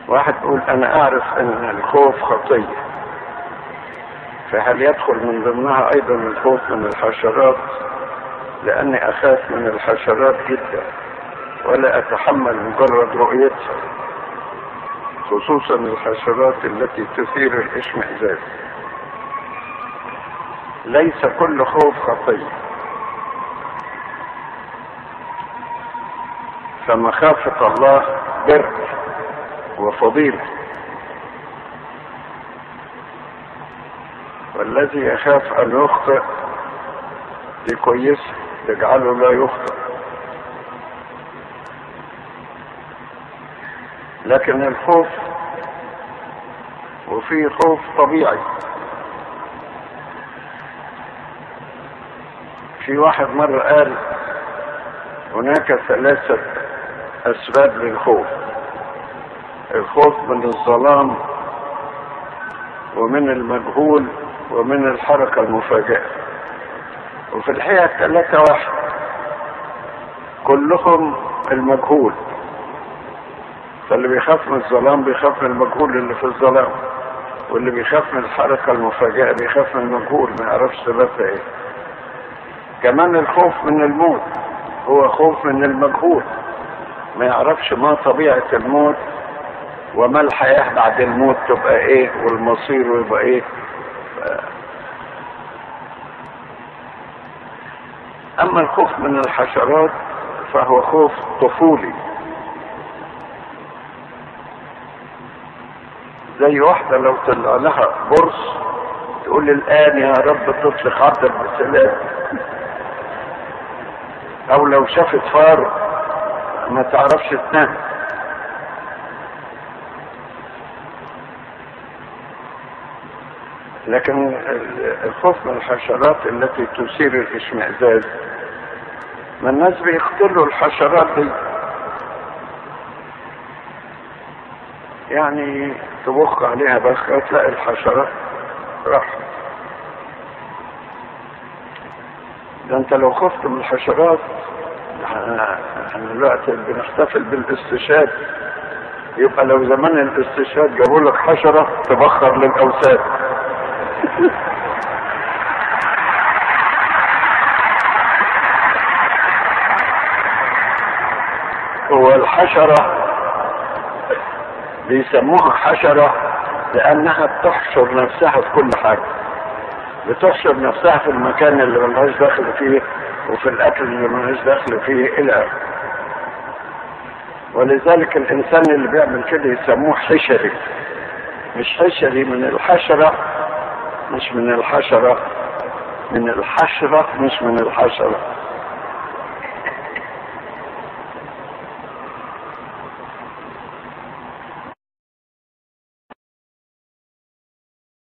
واحد يقول انا اعرف ان الخوف خطية فهل يدخل من ضمنها ايضا الخوف من الحشرات لاني اخاف من الحشرات جدا ولا اتحمل مجرد رؤيتها خصوصا الحشرات التي تثير الاشمئزاز ليس كل خوف خطيه فمخافه الله بر وفضيله والذي يخاف ان يخطئ دي كويسه تجعله لا يخطئ لكن الخوف وفي خوف طبيعي في واحد مرة قال هناك ثلاثة أسباب للخوف الخوف من الظلام ومن المجهول ومن الحركة المفاجئة وفي الحقيقة الثلاثة واحد كلهم المجهول فاللي بيخاف من الظلام بيخاف من المجهول اللي في الظلام واللي بيخاف من الحركة المفاجئة بيخاف من المجهول ما يعرفش سببها ايه كمان الخوف من الموت هو خوف من المجهول ما يعرفش ما طبيعة الموت وما الحياة بعد الموت تبقى ايه والمصير يبقى ايه اما الخوف من الحشرات فهو خوف طفولي زي واحدة لو طلع لها برص تقول الآن يا رب تطلق عبدك بسلام أو لو شافت فار ما تعرفش تنام لكن الخوف من الحشرات التي تثير الاشمئزاز ما الناس بيقتلوا الحشرات دي يعني تبخ عليها بخة تلاقي الحشرات راحت ده انت لو خفت من الحشرات احنا دلوقتي بنحتفل بالاستشهاد يبقى لو زمان الاستشهاد جابوا لك حشرة تبخر للأوساد هو الحشرة بيسموها حشرة لأنها بتحشر نفسها في كل حاجة بتحشر نفسها في المكان اللي ملهاش دخل فيه وفي الأكل اللي ملهاش دخل فيه إلى آخره ولذلك الإنسان اللي بيعمل كده يسموه حشري مش حشري من الحشرة مش من الحشرة من الحشرة مش من الحشرة